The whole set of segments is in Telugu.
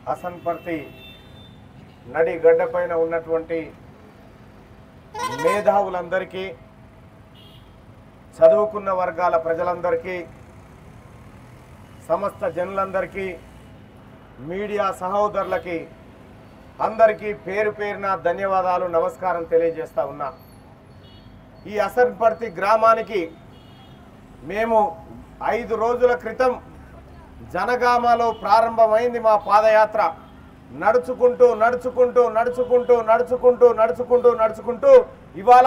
హసన్పర్తి నడి గడ్డ పైన ఉన్నటువంటి మేధావులందరికీ చదువుకున్న వర్గాల ప్రజలందరికీ సమస్త జనులందరికీ మీడియా సహోదరులకి అందరికీ పేరు పేరున ధన్యవాదాలు నమస్కారం తెలియజేస్తా ఉన్నా ఈ అసన్పర్తి గ్రామానికి మేము ఐదు రోజుల క్రితం జనగామలో ప్రారంభమైంది మా పాదయాత్ర నడుచుకుంటూ నడుచుకుంటూ నడుచుకుంటూ నడుచుకుంటూ నడుచుకుంటూ నడుచుకుంటూ ఇవాళ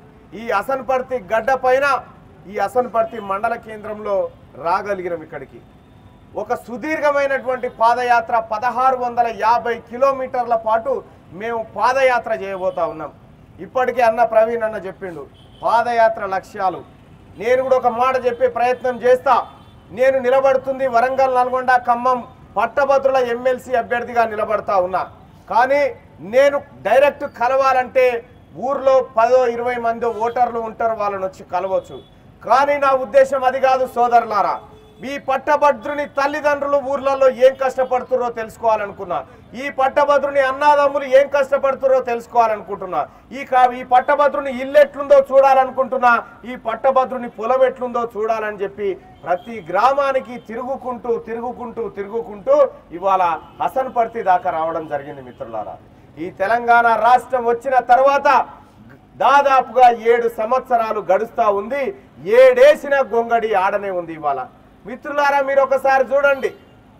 ఈ అసన్పర్తి గడ్డ పైన ఈ అసన్పర్తి మండల కేంద్రంలో రాగలిగినాం ఇక్కడికి ఒక సుదీర్ఘమైనటువంటి పాదయాత్ర పదహారు వందల యాభై కిలోమీటర్ల పాటు మేము పాదయాత్ర చేయబోతా ఉన్నాం ఇప్పటికే అన్న ప్రవీణ్ అన్న చెప్పిండు పాదయాత్ర లక్ష్యాలు నేను కూడా ఒక మాట చెప్పే ప్రయత్నం చేస్తా నేను నిలబడుతుంది వరంగల్ నల్గొండ ఖమ్మం పట్టభద్రుల ఎమ్మెల్సీ అభ్యర్థిగా నిలబడతా ఉన్నా కానీ నేను డైరెక్ట్ కలవాలంటే ఊర్లో పదో ఇరవై మంది ఓటర్లు ఉంటారు వాళ్ళని వచ్చి కలవచ్చు కానీ నా ఉద్దేశం అది కాదు సోదరులారా ఈ పట్టభద్రుని తల్లిదండ్రులు ఊర్లలో ఏం కష్టపడుతురో తెలుసుకోవాలనుకున్నా ఈ పట్టభద్రుని అన్నాదమ్ములు ఏం కష్టపడుతురో తెలుసుకోవాలనుకుంటున్నా ఈ కా- ఈ పట్టభద్రుని ఇల్లు ఎట్లుందో చూడాలనుకుంటున్నా ఈ పట్టభద్రుని పొలం ఎట్లుందో చూడాలని చెప్పి ప్రతి గ్రామానికి తిరుగుకుంటూ తిరుగుకుంటూ తిరుగుకుంటూ ఇవాళ హసన్పర్తి దాకా రావడం జరిగింది మిత్రులారా ఈ తెలంగాణ రాష్ట్రం వచ్చిన తర్వాత దాదాపుగా ఏడు సంవత్సరాలు గడుస్తా ఉంది ఏడేసిన గొంగడి ఆడనే ఉంది ఇవాళ మిత్రులారా మీరు ఒకసారి చూడండి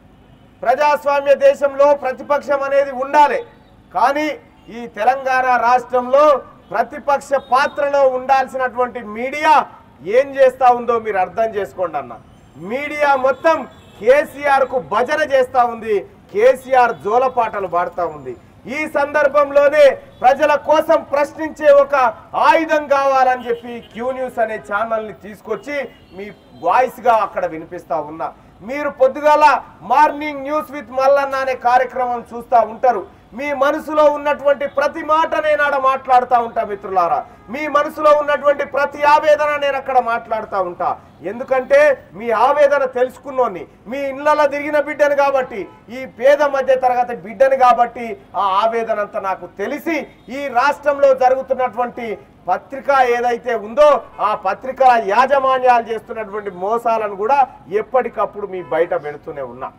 ప్రజాస్వామ్య దేశంలో ప్రతిపక్షం అనేది ఉండాలి కానీ ఈ తెలంగాణ రాష్ట్రంలో ప్రతిపక్ష పాత్రలో ఉండాల్సినటువంటి మీడియా ఏం చేస్తా ఉందో మీరు అర్థం చేసుకోండి అన్న మీడియా మొత్తం కేసీఆర్ కు భజన చేస్తా ఉంది కేసీఆర్ జోలపాటలు పాడుతా ఉంది ఈ సందర్భంలోనే ప్రజల కోసం ప్రశ్నించే ఒక ఆయుధం కావాలని చెప్పి క్యూ న్యూస్ అనే ఛానల్ని తీసుకొచ్చి మీ వాయిస్ గా అక్కడ వినిపిస్తా ఉన్నా మీరు పొద్దుగాల మార్నింగ్ న్యూస్ విత్ మల్లన్న అనే కార్యక్రమం చూస్తూ ఉంటారు మీ మనసులో ఉన్నటువంటి ప్రతి మాట నేను ఆడ మాట్లాడుతూ ఉంటా మిత్రులారా మీ మనసులో ఉన్నటువంటి ప్రతి ఆవేదన నేను అక్కడ మాట్లాడుతూ ఉంటా ఎందుకంటే మీ ఆవేదన తెలుసుకున్నోని మీ ఇళ్ళలో తిరిగిన బిడ్డను కాబట్టి ఈ పేద మధ్య తరగతి బిడ్డను కాబట్టి ఆ ఆవేదన అంతా నాకు తెలిసి ఈ రాష్ట్రంలో జరుగుతున్నటువంటి పత్రిక ఏదైతే ఉందో ఆ పత్రిక యాజమాన్యాలు చేస్తున్నటువంటి మోసాలను కూడా ఎప్పటికప్పుడు మీ బయట పెడుతూనే ఉన్నా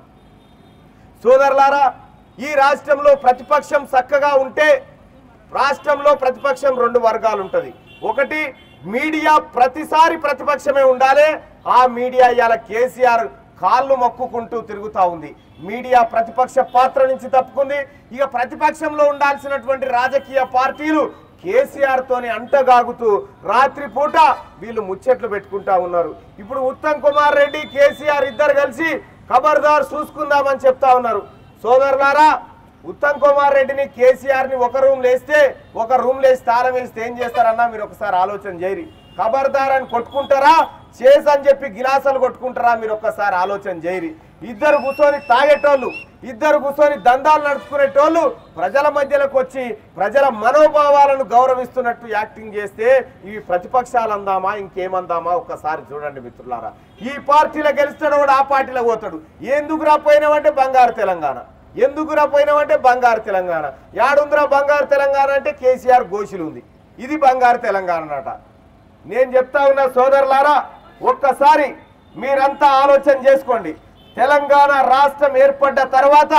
సోదరులారా ఈ రాష్ట్రంలో ప్రతిపక్షం చక్కగా ఉంటే రాష్ట్రంలో ప్రతిపక్షం రెండు వర్గాలు ఉంటుంది ఒకటి మీడియా ప్రతిసారి ప్రతిపక్షమే ఉండాలి ఆ మీడియా ఇవాళ కేసీఆర్ కాళ్ళు మొక్కుకుంటూ తిరుగుతా ఉంది మీడియా ప్రతిపక్ష పాత్ర నుంచి తప్పుకుంది ఇక ప్రతిపక్షంలో ఉండాల్సినటువంటి రాజకీయ పార్టీలు కేసీఆర్ తోని అంటగాగుతూ రాత్రిపూట వీళ్ళు ముచ్చట్లు పెట్టుకుంటా ఉన్నారు ఇప్పుడు ఉత్తమ్ కుమార్ రెడ్డి కేసీఆర్ ఇద్దరు కలిసి ఖబర్దార్ చూసుకుందామని చెప్తా ఉన్నారు సోదరులారా ఉత్తమ్ కుమార్ రెడ్డిని కేసీఆర్ ని ఒక రూమ్ లేస్తే ఒక రూమ్ లేసి తాళం వేస్తే ఏం చేస్తారన్నా మీరు ఒకసారి ఆలోచన చేయరి ఖబర్దార్ అని కొట్టుకుంటారా చేస్ అని చెప్పి గిలాసాలు కొట్టుకుంటారా మీరు ఒక్కసారి ఆలోచన చేయరి ఇద్దరు కూర్చొని తాగేటోళ్ళు ఇద్దరు కూర్చొని దందాలు నడుచుకునేటోళ్ళు ప్రజల మధ్యలోకి వచ్చి ప్రజల మనోభావాలను గౌరవిస్తున్నట్టు యాక్టింగ్ చేస్తే ఇవి ప్రతిపక్షాలు అందామా ఇంకేమందామా ఒక్కసారి చూడండి మిత్రులారా ఈ పార్టీలో గెలుస్తాడు కూడా ఆ పార్టీలో పోతాడు ఎందుకు రాపోయినామంటే బంగారు తెలంగాణ ఎందుకు రాపోయినామంటే బంగారు తెలంగాణ యాడుందిరా బంగారు తెలంగాణ అంటే కేసీఆర్ గోషులు ఉంది ఇది బంగారు తెలంగాణ అన్నట నేను చెప్తా ఉన్న సోదరులారా ఒక్కసారి మీరంతా ఆలోచన చేసుకోండి తెలంగాణ రాష్ట్రం ఏర్పడ్డ తర్వాత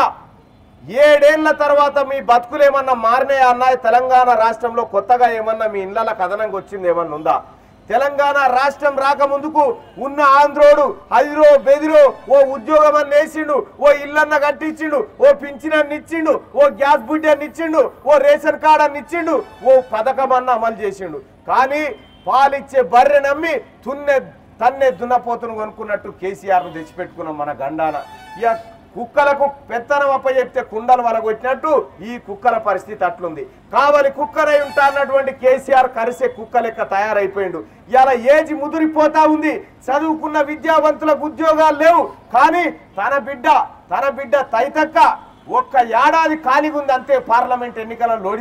ఏడేళ్ల తర్వాత మీ బతుకులు ఏమన్నా మారినాయా అన్నా తెలంగాణ రాష్ట్రంలో కొత్తగా ఏమన్నా మీ ఇళ్ళ కథనంగా వచ్చింది ఏమన్నా ఉందా తెలంగాణ రాష్ట్రం రాకముందుకు ఉన్న ఆంధ్రోడు హైదరో బెదిరో ఓ ఉద్యోగం అని వేసిండు ఓ ఇల్లన్న కట్టించిండు ఓ పింఛనన్ని ఇచ్చిండు ఓ గ్యాస్ బుడ్డని ఇచ్చిండు ఓ రేషన్ కార్డు అని ఇచ్చిండు ఓ పథకం అన్న అమలు చేసిండు కానీ పాలిచ్చే బర్రె నమ్మి తున్నె తన్నే దున్నపోతును కొనుక్కున్నట్టు కేసీఆర్ను తెచ్చిపెట్టుకున్నాం మన గండాన ఇక కుక్కలకు పెత్తనం అప్ప చెప్తే కుండలు వలగొట్టినట్టు ఈ కుక్కల పరిస్థితి అట్లుంది కావలి కుక్కరై ఉంటా అన్నటువంటి కేసీఆర్ కరిసే కుక్క లెక్క తయారైపోయిండు ఇలా ఏజ్ ముదిరిపోతా ఉంది చదువుకున్న విద్యావంతులకు ఉద్యోగాలు లేవు కానీ తన బిడ్డ తన బిడ్డ తైతక్క ఒక్క ఏడాది ఖాళీగా ఉంది అంతే పార్లమెంట్ ఎన్నికలలో ఓడిపోయి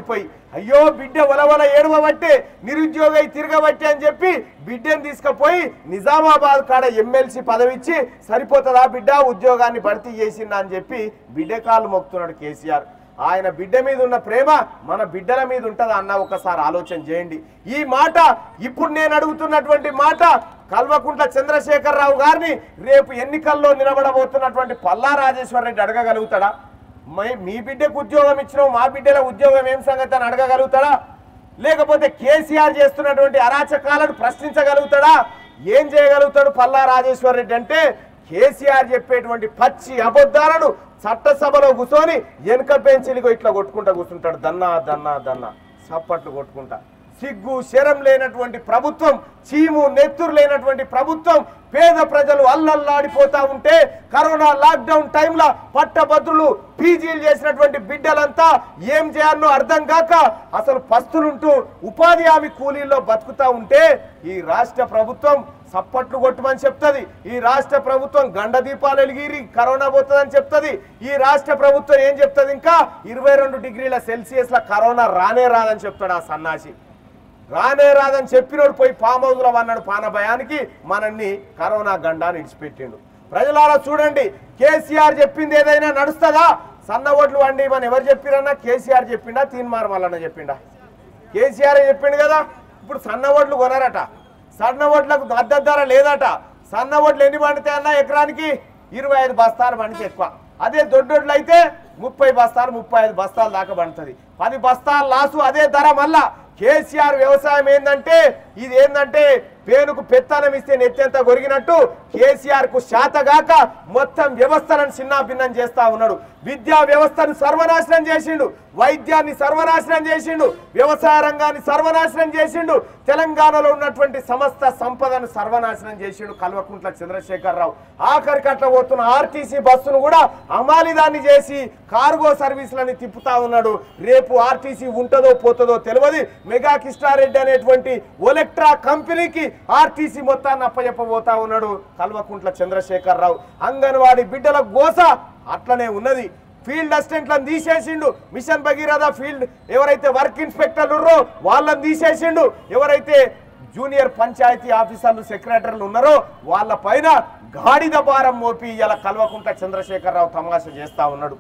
అయ్యో బిడ్డ వలవల ఏడవబట్టే నిరుద్యోగై తిరగబట్టే అని చెప్పి బిడ్డను తీసుకుపోయి నిజామాబాద్ కాడ ఎమ్మెల్సీ పదవిచ్చి సరిపోతుందా బిడ్డ ఉద్యోగాన్ని భర్తీ చేసిందా అని చెప్పి బిడ్డ కాళ్ళు మొక్కుతున్నాడు కేసీఆర్ ఆయన బిడ్డ మీద ఉన్న ప్రేమ మన బిడ్డల మీద ఉంటుందా అన్న ఒకసారి ఆలోచన చేయండి ఈ మాట ఇప్పుడు నేను అడుగుతున్నటువంటి మాట కల్వకుంట్ల చంద్రశేఖరరావు గారిని రేపు ఎన్నికల్లో నిలబడబోతున్నటువంటి పల్లా రాజేశ్వర రెడ్డి అడగగలుగుతాడా మై- మీ బిడ్డకు ఉద్యోగం ఇచ్చినావు మా బిడ్డల ఉద్యోగం ఏం సంగతి అని అడగగలుగుతాడా లేకపోతే కేసీఆర్ చేస్తున్నటువంటి అరాచకాలను ప్రశ్నించగలుగుతాడా ఏం చేయగలుగుతాడు పల్లా రాజేశ్వర రెడ్డి అంటే కేసీఆర్ చెప్పేటువంటి పచ్చి అబద్ధాలను చట్టసభలో కూర్చొని వెనుక బెంచీలకు ఇట్లా కొట్టుకుంటా కూర్చుంటాడు దన్నా దన్నా దన్నా సప్పట్లు కొట్టుకుంటా సిగ్గు శరం లేనటువంటి ప్రభుత్వం చీము నెత్తురు లేనటువంటి ప్రభుత్వం పేద ప్రజలు అల్లల్లాడిపోతా ఉంటే కరోనా లాక్డౌన్ టైంలో పట్టభద్రులు పీజీలు చేసినటువంటి బిడ్డలంతా ఏం చేయాలనో అర్థం కాక అసలు పస్తులుంటూ ఉపాధి హామీ కూలీల్లో బతుకుతా ఉంటే ఈ రాష్ట్ర ప్రభుత్వం సప్పట్లు కొట్టమని చెప్తుంది ఈ రాష్ట్ర ప్రభుత్వం గండ దీపాలు వెలిగిరి కరోనా పోతుందని చెప్తుంది ఈ రాష్ట్ర ప్రభుత్వం ఏం చెప్తుంది ఇంకా ఇరవై రెండు డిగ్రీల సెల్సియస్ లో కరోనా రానే రాదని చెప్తాడు ఆ సన్నాసి రానే రాదని చెప్పినోడు పోయి ఫామ్ హౌస్ లో అన్నాడు పానభయానికి మనల్ని కరోనా గండాన్ని ఇడిచిపెట్టిండు ప్రజలారా చూడండి కేసీఆర్ చెప్పింది ఏదైనా నడుస్తుందా సన్న ఓట్లు వండి మన ఎవరు చెప్పిరన్నా కేసీఆర్ చెప్పిండా తీన్మార్ మల్లన్న చెప్పిండా కేసీఆర్ చెప్పిండు కదా ఇప్పుడు సన్న ఓట్లు కొనరట సన్న ఓట్లకు మద్దతు ధర లేదట సన్న ఓట్లు ఎన్ని పండుతాయన్నా ఎకరానికి ఇరవై ఐదు బస్తాలు పండితే ఎక్కువ అదే దొడ్డొడ్లు అయితే ముప్పై బస్తాలు ముప్పై ఐదు బస్తాలు దాకా పండుతుంది పది బస్తాల లాసు అదే ధర మళ్ళా కేసీఆర్ వ్యవసాయం ఏంటంటే ఇది ఏంటంటే పేనుకు పెత్తనం ఇస్తే నెత్తెంత కొరిగినట్టు కేసీఆర్ కు శాతగాక మొత్తం వ్యవస్థలను చిన్నాభిన్నం చేస్తా ఉన్నాడు విద్యా వ్యవస్థను సర్వనాశనం చేసిండు వైద్యాన్ని సర్వనాశనం చేసిండు వ్యవసాయ రంగాన్ని సర్వనాశనం చేసిండు తెలంగాణలో ఉన్నటువంటి సమస్త సంపదను సర్వనాశనం చేసిండు కల్వకుంట్ల చంద్రశేఖరరావు ఆఖరికి అట్లా పోతున్న ఆర్టీసీ బస్సును కూడా అమాలిదాన్ని చేసి కార్గో సర్వీసులని తిప్పుతా ఉన్నాడు రేపు ఆర్టీసీ ఉంటుందో పోతుందో తెలియదు మెగా కిష్టారెడ్డి అనేటువంటి ఒలెక్ట్రా కంపెనీకి ఆర్టీసీ మొత్తాన్ని అప్పచెప్పబోతా ఉన్నాడు కల్వకుంట్ల చంద్రశేఖరరావు అంగన్వాడీ బిడ్డల గోస అట్లనే ఉన్నది ఫీల్డ్ అసిస్టెంట్లను తీసేసిండు మిషన్ భగీరథ ఫీల్డ్ ఎవరైతే వర్క్ ఇన్స్పెక్టర్లు ఉన్నారో వాళ్ళని తీసేసిండు ఎవరైతే జూనియర్ పంచాయతీ ఆఫీసర్లు సెక్రటరీలు ఉన్నారో వాళ్ళ పైన గాడిద భారం మోపి ఇలా కల్వకుంట్ల చంద్రశేఖరరావు తమాషా చేస్తా ఉన్నాడు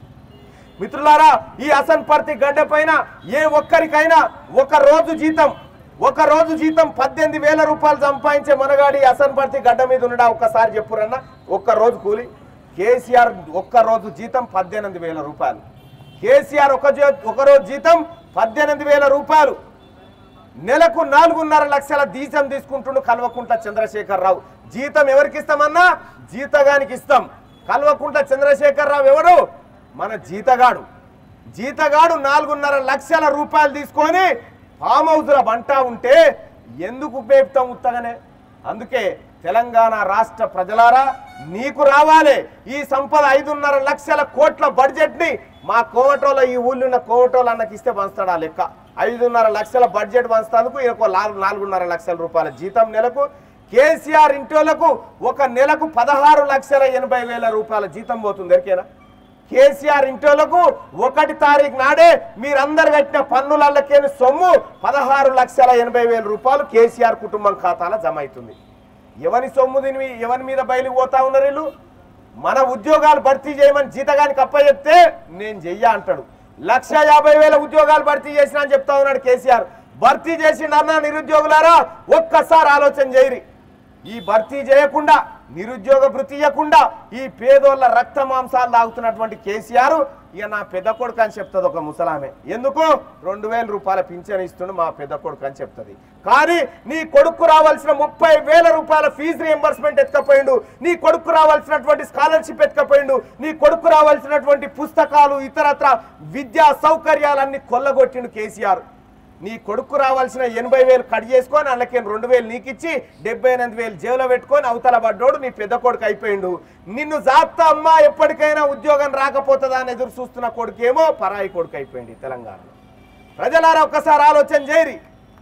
మిత్రులారా ఈ అసన్పర్తి గడ్డ పైన ఏ ఒక్కరికైనా ఒక రోజు జీతం ఒక రోజు జీతం పద్దెనిమిది వేల రూపాయలు సంపాదించే మనగాడి అసన్పర్తి గడ్డ మీద ఉండడా ఒక్కసారి చెప్పురన్నా ఒక్క రోజు కూలి కేసీఆర్ ఒక్క రోజు జీతం పద్దెనిమిది వేల రూపాయలు కేసీఆర్ ఒక జీ- ఒక రోజు జీతం పద్దెనిమిది వేల రూపాయలు నెలకు నాలుగున్నర లక్షల జీతం తీసుకుంటుండు కల్వకుంట్ల చంద్రశేఖరరావు జీతం ఎవరికి ఇస్తామన్నా జీతగానికి ఇస్తాం కల్వకుంట్ల చంద్రశేఖరరావు ఎవరు మన జీతగాడు జీతగాడు నాలుగున్నర లక్షల రూపాయలు తీసుకొని ఫామ్ హౌస్ల బంటా ఉంటే ఎందుకు ఉపయోగిస్తాం ఉత్తగానే అందుకే తెలంగాణ రాష్ట్ర ప్రజలారా నీకు రావాలి ఈ సంపద ఐదున్నర లక్షల కోట్ల బడ్జెట్ ని మా కోవటోల ఈ ఊళ్ళో ఉన్న కోవటోలు అన్నకి ఇస్తే పంచుతాడా లెక్క ఐదున్నర లక్షల బడ్జెట్ పంచుతానికి ఈయనకు నాలుగు నాలుగున్నర లక్షల రూపాయల జీతం నెలకు కేసీఆర్ ఇంటోలకు ఒక నెలకు పదహారు లక్షల ఎనభై వేల రూపాయల జీతం పోతుంది ఎరికేనా కేసీఆర్ ఇంటోలకు ఒకటి తారీఖు నాడే మీరందరు కట్టిన పన్నులకే సొమ్ము పదహారు లక్షల ఎనభై వేల రూపాయలు కేసీఆర్ కుటుంబం ఖాతాలో జమ అవుతుంది ఎవరి సొమ్ము దీని ఎవరి మీద బయలుకు పోతా ఉన్నారు వీళ్ళు మన ఉద్యోగాలు భర్తీ చేయమని జీతగానికి అప్పచెప్తే నేను చెయ్య అంటాడు లక్ష యాభై వేల ఉద్యోగాలు భర్తీ చేసిన అని చెప్తా ఉన్నాడు కేసీఆర్ భర్తీ చేసిండు అన్న నిరుద్యోగులారా ఒక్కసారి ఆలోచన చేయరి ఈ భర్తీ చేయకుండా నిరుద్యోగ భృతి ఇవ్వకుండా ఈ పేదోళ్ళ రక్త మాంసాలు తాగుతున్నటువంటి కేసీఆర్ ఇక నా పెద్ద కొడుకు అని చెప్తుంది ఒక ముసలామె ఎందుకు రెండు వేల రూపాయల పింఛన్ ఇస్తుండు మా పెద్ద కొడుకు అని చెప్తుంది కానీ నీ కొడుకు రావాల్సిన ముప్పై వేల రూపాయల ఫీజు రియంబర్స్మెంట్ ఎత్తుకపోయిండు నీ కొడుకు రావాల్సినటువంటి స్కాలర్షిప్ ఎత్తుకపోయిండు నీ కొడుకు రావాల్సినటువంటి పుస్తకాలు ఇతరత్ర విద్యా సౌకర్యాలన్నీ కొల్లగొట్టిండు కేసీఆర్ నీ కొడుకు రావాల్సిన ఎనభై వేలు కట్ చేసుకొని అందులోకి రెండు వేలు నీకు ఇచ్చి డెబ్బై ఎనిమిది వేలు జేబులో పెట్టుకొని అవతల పడ్డోడు నీ పెద్ద కొడుకు అయిపోయిండు నిన్ను జాప్తా అమ్మా ఎప్పటికైనా ఉద్యోగం రాకపోతుందా అని ఎదురు చూస్తున్న కొడుకేమో పరాయి కొడుకు అయిపోయింది ఈ తెలంగాణలో ప్రజలారా ఒక్కసారి ఆలోచన చేయరి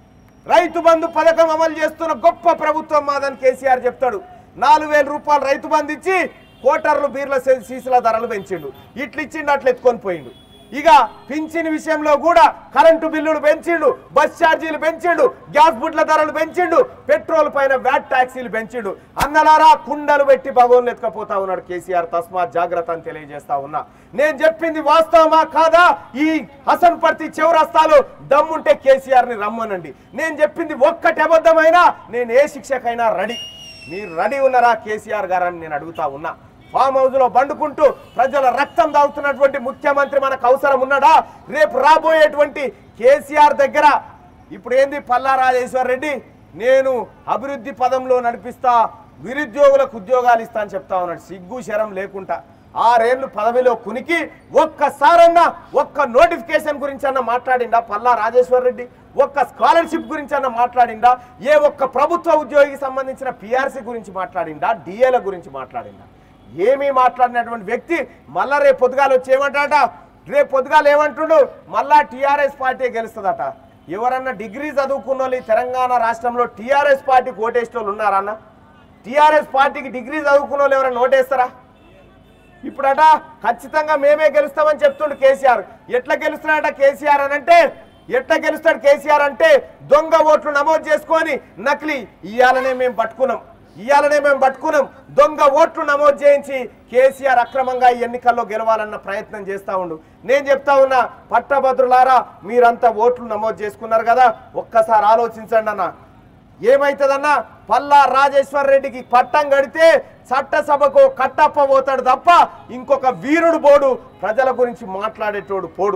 రైతు బంధు పథకం అమలు చేస్తున్న గొప్ప ప్రభుత్వం మాదని కేసీఆర్ చెప్తాడు నాలుగు వేల రూపాయలు రైతు బంధు ఇచ్చి కోటర్లు బీర్ల సీ- సీసుల ధరలు పెంచిండు ఇట్లు ఇచ్చిండు అట్లా ఎత్తుకొని పోయిండు ఇక పింఛన్ విషయంలో కూడా కరెంటు బిల్లులు పెంచిండు బస్ ఛార్జీలు పెంచిండు గ్యాస్ బుడ్ల ధరలు పెంచిండు పెట్రోల్ పైన వ్యాట్ ట్యాక్సీలు పెంచిండు అన్నలారా కుండలు పెట్టి భగవన్ ఎత్తుకపోతా ఉన్నాడు కేసీఆర్ తస్మాత్ జాగ్రత్త అని తెలియజేస్తా ఉన్నా నేను చెప్పింది వాస్తవమా కాదా ఈ హసన్ పర్తి చివరస్తాలో దమ్ముంటే కేసీఆర్ ని రమ్మనండి నేను చెప్పింది ఒక్కటి అబద్ధమైనా నేను ఏ శిక్షకైనా రెడీ మీరు రెడీ ఉన్నారా కేసీఆర్ గారని నేను అడుగుతా ఉన్నా ఫామ్ హౌస్ లో బండుకుంటూ ప్రజల రక్తం దాగుతున్నటువంటి ముఖ్యమంత్రి మనకు అవసరం ఉన్నాడా రేపు రాబోయేటువంటి కేసీఆర్ దగ్గర ఇప్పుడు ఏంది పల్లా రాజేశ్వర్ రెడ్డి నేను అభివృద్ధి పదంలో నడిపిస్తా నిరుద్యోగులకు ఉద్యోగాలు ఇస్తా అని చెప్తా ఉన్నాడు సిగ్గు శరం లేకుండా ఆరేళ్లు పదవిలో కునికి ఒక్కసారన్నా ఒక్క నోటిఫికేషన్ గురించి అన్న మాట్లాడిండా పల్లా రాజేశ్వర్ రెడ్డి ఒక్క స్కాలర్షిప్ గురించి అన్న మాట్లాడిండా ఏ ఒక్క ప్రభుత్వ ఉద్యోగికి సంబంధించిన పిఆర్సీ గురించి మాట్లాడిండా డిఏల గురించి మాట్లాడిండా ఏమీ మాట్లాడినటువంటి వ్యక్తి మళ్ళా రేపు పొద్దుగాల వచ్చి ఏమంటాడట రేపు పొద్దుగాల ఏమంటుండు మళ్ళా టీఆర్ఎస్ పార్టీ గెలుస్తుందట ఎవరన్నా డిగ్రీ చదువుకున్న వాళ్ళు ఈ తెలంగాణ రాష్ట్రంలో టీఆర్ఎస్ పార్టీకి ఓటేసిన వాళ్ళు ఉన్నారన్న టీఆర్ఎస్ పార్టీకి డిగ్రీ చదువుకున్న వాళ్ళు ఎవరైనా ఓటేస్తారా ఇప్పుడట ఖచ్చితంగా మేమే గెలుస్తామని చెప్తుండు కేసీఆర్ ఎట్లా గెలుస్తున్నాడట కేసీఆర్ అని అంటే ఎట్లా గెలుస్తాడు కేసీఆర్ అంటే దొంగ ఓట్లు నమోదు చేసుకొని నకిలీ ఇయాలనే మేము పట్టుకున్నాం ఇయాలనే మేము పట్టుకున్నాం దొంగ ఓట్లు నమోదు చేయించి కేసీఆర్ అక్రమంగా ఈ ఎన్నికల్లో గెలవాలన్న ప్రయత్నం చేస్తా ఉండు నేను చెప్తా ఉన్నా పట్టభద్రులారా మీరంతా ఓట్లు నమోదు చేసుకున్నారు కదా ఒక్కసారి ఆలోచించండి అన్న ఏమైతుందన్నా పల్లా రాజేశ్వర్ రెడ్డికి పట్టం కడితే చట్టసభకు కట్టప్ప పోతాడు తప్ప ఇంకొక వీరుడు పోడు ప్రజల గురించి మాట్లాడేటోడు పోడు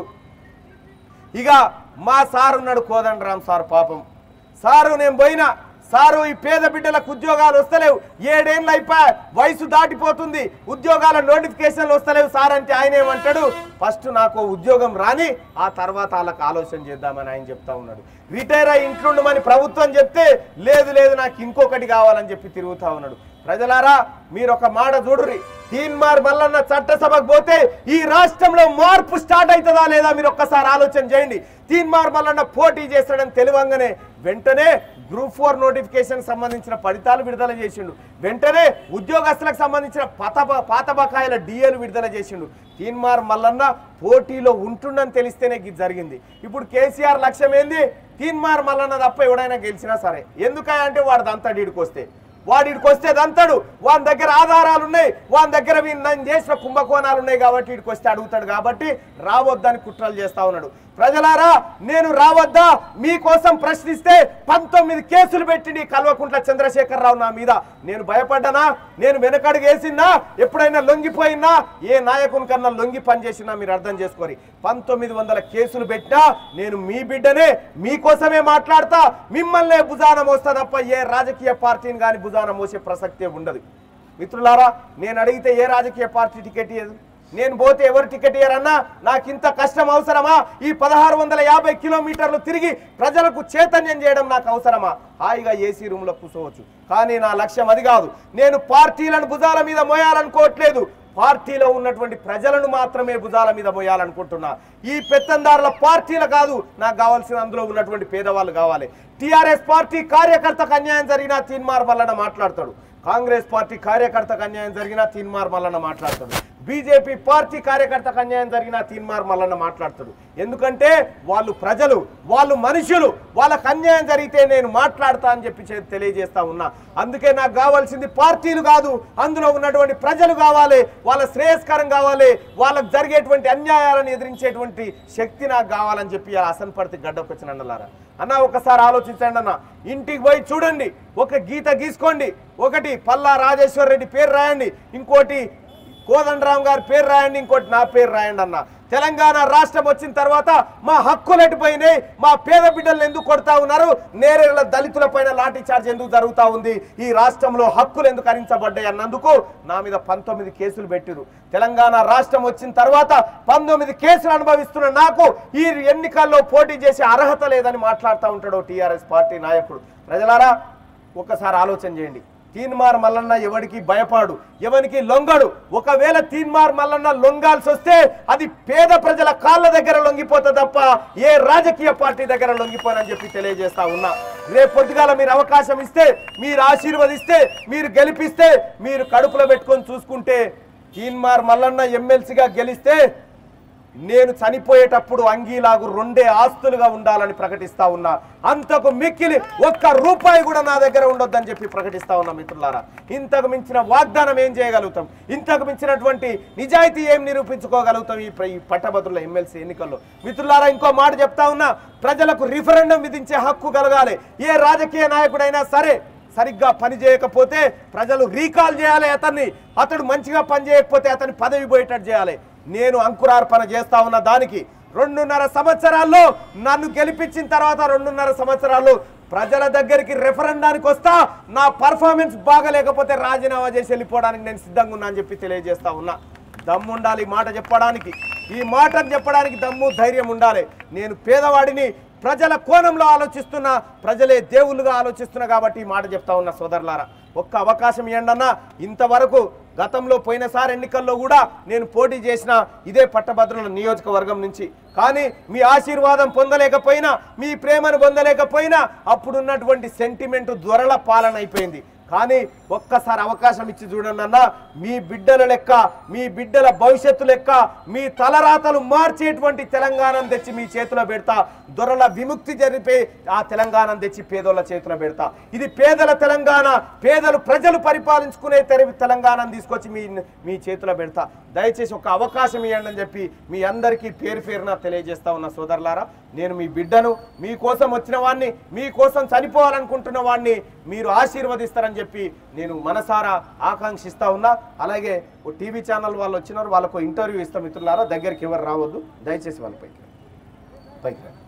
ఇక మా సార్ ఉన్నాడు కోదండరామ్ సార్ పాపం సారు నేను పోయినా సారు ఈ పేద బిడ్డలకు ఉద్యోగాలు వస్తలేవు ఏడేళ్ళు అయిపోయా వయసు దాటిపోతుంది ఉద్యోగాల నోటిఫికేషన్లు వస్తలేవు సార్ అంటే ఆయన ఏమంటాడు ఫస్ట్ నాకు ఉద్యోగం రాని ఆ తర్వాత వాళ్ళకి ఆలోచన చేద్దామని ఆయన చెప్తా ఉన్నాడు రిటైర్ అయ్యి ఇంట్లుండమని ప్రభుత్వం చెప్తే లేదు లేదు నాకు ఇంకొకటి కావాలని చెప్పి తిరుగుతా ఉన్నాడు ప్రజలారా మీరు ఒక మాట చూడుర్రి తీన్మార్ మల్లన్న చట్టసభకు పోతే ఈ రాష్ట్రంలో మార్పు స్టార్ట్ అవుతుందా లేదా మీరు ఒక్కసారి ఆలోచన చేయండి తీన్మార్ మల్లన్న పోటీ చేస్తాడని తెలివంగానే వెంటనే గ్రూప్ ఫోర్ నోటిఫికేషన్ సంబంధించిన ఫలితాలు విడుదల చేసిండు వెంటనే ఉద్యోగస్తులకు సంబంధించిన పాత బ- పాత బకాయిల డిఏలు విడుదల చేసిండు తీన్మార్ మల్లన్న పోటీలో ఉంటుండని తెలిస్తేనే ఇది జరిగింది ఇప్పుడు కేసీఆర్ లక్ష్యం ఏంది తీన్మార్ మల్లన్న తప్ప ఎవడైనా గెలిచినా సరే ఎందుకంటే వాడు దంతడీడికి వస్తే వాడికి వస్తే దంతాడు వాని దగ్గర ఆధారాలు ఉన్నాయి వాని దగ్గర వీళ్ళు నేను చేసిన కుంభకోణాలు ఉన్నాయి కాబట్టి వీడికి వస్తే అడుగుతాడు కాబట్టి రావద్దని కుట్రలు చేస్తా ఉన్నాడు ప్రజలారా నేను రావద్దా మీకోసం ప్రశ్నిస్తే పంతొమ్మిది కేసులు పెట్టింది కల్వకుంట్ల చంద్రశేఖరరావు నా మీద నేను భయపడ్డానా నేను వెనకడుగు వేసినా ఎప్పుడైనా లొంగిపోయినా ఏ నాయకుని కన్నా లొంగి పనిచేసినా మీరు అర్థం చేసుకోరి పంతొమ్మిది వందల కేసులు పెట్టినా నేను మీ బిడ్డనే మీకోసమే మాట్లాడతా మిమ్మల్నే భుజాన మోస్తా తప్ప ఏ రాజకీయ పార్టీని కానీ భుజాన మోసే ప్రసక్తే ఉండదు మిత్రులారా నేను అడిగితే ఏ రాజకీయ పార్టీ టికెట్ ఇయ్యదు నేను పోతే ఎవరు టికెట్ ఇయ్యరన్నా నాకు ఇంత కష్టం అవసరమా ఈ పదహారు వందల యాభై కిలోమీటర్లు తిరిగి ప్రజలకు చైతన్యం చేయడం నాకు అవసరమా హాయిగా ఏసీ రూమ్లో కూర్చోవచ్చు కానీ నా లక్ష్యం అది కాదు నేను పార్టీలను భుజాల మీద మోయాలనుకోవట్లేదు పార్టీలో ఉన్నటువంటి ప్రజలను మాత్రమే భుజాల మీద మోయాలనుకుంటున్నా ఈ పెత్తందారుల పార్టీలు కాదు నాకు కావాల్సిన అందులో ఉన్నటువంటి పేదవాళ్ళు కావాలి టిఆర్ఎస్ పార్టీ కార్యకర్తకు అన్యాయం జరిగినా తీన్మార్ మల్లన్న మాట్లాడతాడు కాంగ్రెస్ పార్టీ కార్యకర్తకు అన్యాయం జరిగినా తీన్మార్ మల్లన్న మాట్లాడతాడు బీజేపీ పార్టీ కార్యకర్తకు అన్యాయం జరిగినా తీన్మార్ మల్లన్న మాట్లాడతాడు ఎందుకంటే వాళ్ళు ప్రజలు వాళ్ళు మనుషులు వాళ్ళకు అన్యాయం జరిగితే నేను మాట్లాడతా అని చెప్పి చే- తెలియజేస్తా ఉన్నా అందుకే నాకు కావాల్సింది పార్టీలు కాదు అందులో ఉన్నటువంటి ప్రజలు కావాలి వాళ్ళ శ్రేయస్కరం కావాలి వాళ్ళకు జరిగేటువంటి అన్యాయాలను ఎదిరించేటువంటి శక్తి నాకు కావాలని చెప్పి ఆ అసన్పర్తి గడ్డకు వచ్చిన అన్నలారా అన్న ఒకసారి ఆలోచించండి అన్న ఇంటికి పోయి చూడండి ఒక గీత గీసుకోండి ఒకటి పల్లా రాజేశ్వర్ రెడ్డి పేరు రాయండి ఇంకోటి కోదండరామ్ గారి పేరు రాయండి ఇంకోటి నా పేరు రాయండి అన్న తెలంగాణ రాష్ట్రం వచ్చిన తర్వాత మా హక్కులు ఎటుపోయినాయి మా పేద బిడ్డలను ఎందుకు కొడతా ఉన్నారు నేరేళ్ల దళితుల పైన లాఠీ చార్జ్ ఎందుకు జరుగుతా ఉంది ఈ రాష్ట్రంలో హక్కులు ఎందుకు హరించబడ్డాయి అన్నందుకు నా మీద పంతొమ్మిది కేసులు పెట్టిరు తెలంగాణ రాష్ట్రం వచ్చిన తర్వాత పంతొమ్మిది కేసులు అనుభవిస్తున్న నాకు ఈ ఎన్నికల్లో పోటీ చేసే అర్హత లేదని మాట్లాడుతూ ఉంటాడు టీఆర్ఎస్ పార్టీ నాయకుడు ప్రజలారా ఒక్కసారి ఆలోచన చేయండి తీన్మార్ మల్లన్న ఎవడికి భయపాడు ఎవరికి లొంగడు ఒకవేళ తీన్మార్ మల్లన్న లొంగాల్సి వస్తే అది పేద ప్రజల కాళ్ళ దగ్గర లొంగిపోతుంది తప్ప ఏ రాజకీయ పార్టీ దగ్గర లొంగిపోనని చెప్పి తెలియజేస్తా ఉన్నా రేపు పొద్దుగాల మీరు అవకాశం ఇస్తే మీరు ఆశీర్వదిస్తే మీరు గెలిపిస్తే మీరు కడుపులో పెట్టుకొని చూసుకుంటే తీన్మార్ మల్లన్న ఎమ్మెల్సీగా గెలిస్తే నేను చనిపోయేటప్పుడు అంగీలాగు రెండే ఆస్తులుగా ఉండాలని ప్రకటిస్తా ఉన్నా అంతకు మిక్కిలి ఒక్క రూపాయి కూడా నా దగ్గర ఉండొద్దని చెప్పి ప్రకటిస్తా ఉన్నా మిత్రులారా ఇంతకు మించిన వాగ్దానం ఏం చేయగలుగుతాం ఇంతకు మించినటువంటి నిజాయితీ ఏం నిరూపించుకోగలుగుతాం ఈ ప్ర- ఈ పట్టభద్రుల ఎమ్మెల్సీ ఎన్నికల్లో మిత్రులారా ఇంకో మాట చెప్తా ఉన్నా ప్రజలకు రిఫరెండం విధించే హక్కు కలగాలి ఏ రాజకీయ నాయకుడైనా సరే సరిగ్గా పని చేయకపోతే ప్రజలు రీకాల్ చేయాలి అతన్ని అతడు మంచిగా పని చేయకపోతే అతని పదవి పోయేటట్టు చేయాలి నేను అంకురార్పణ చేస్తా ఉన్న దానికి రెండున్నర సంవత్సరాల్లో నన్ను గెలిపించిన తర్వాత రెండున్నర సంవత్సరాలు ప్రజల దగ్గరికి రెఫరెండానికి వస్తా నా పర్ఫార్మెన్స్ బాగలేకపోతే రాజీనామా చేసి వెళ్ళిపోవడానికి నేను సిద్ధంగా ఉన్నా అని చెప్పి తెలియజేస్తా ఉన్నా దమ్ము ఉండాలి ఈ మాట చెప్పడానికి ఈ మాటను చెప్పడానికి దమ్ము ధైర్యం ఉండాలి నేను పేదవాడిని ప్రజల కోణంలో ఆలోచిస్తున్నా ప్రజలే దేవుళ్ళుగా ఆలోచిస్తున్నా కాబట్టి ఈ మాట చెప్తా ఉన్నా సోదరులారా ఒక్క అవకాశం ఇవ్వండి ఇంతవరకు గతంలో పోయినసారి ఎన్నికల్లో కూడా నేను పోటీ చేసిన ఇదే పట్టభద్రుల నియోజకవర్గం నుంచి కానీ మీ ఆశీర్వాదం పొందలేకపోయినా మీ ప్రేమను పొందలేకపోయినా అప్పుడున్నటువంటి సెంటిమెంట్ దొరల పాలన అయిపోయింది కానీ ఒక్కసారి అవకాశం ఇచ్చి చూడండి అన్న మీ బిడ్డల లెక్క మీ బిడ్డల భవిష్యత్తు లెక్క మీ తలరాతలు మార్చేటువంటి తెలంగాణను తెచ్చి మీ చేతిలో పెడతా దొరల విముక్తి జరిపే ఆ తెలంగాణను తెచ్చి పేదోళ్ళ చేతిలో పెడతా ఇది పేదల తెలంగాణ పేదలు ప్రజలు పరిపాలించుకునే తెరి తెలంగాణను తీసుకొచ్చి మీ మీ చేతిలో పెడతా దయచేసి ఒక అవకాశం ఇవ్వండి అని చెప్పి మీ అందరికీ పేరు పేరున తెలియజేస్తా ఉన్న సోదరులారా నేను మీ బిడ్డను మీకోసం వచ్చిన వాడిని మీకోసం చనిపోవాలనుకుంటున్న వాడిని మీరు ఆశీర్వదిస్తారని చెప్పి నేను మనసారా ఆకాంక్షిస్తా ఉన్నా అలాగే ఓ టీవీ ఛానల్ వాళ్ళు వచ్చినారు వాళ్ళకు ఇంటర్వ్యూ ఇస్తాం మిత్రులారా దగ్గరికి ఎవరు రావద్దు దయచేసి వాళ్ళ పైకి రండి. పైకి రండి.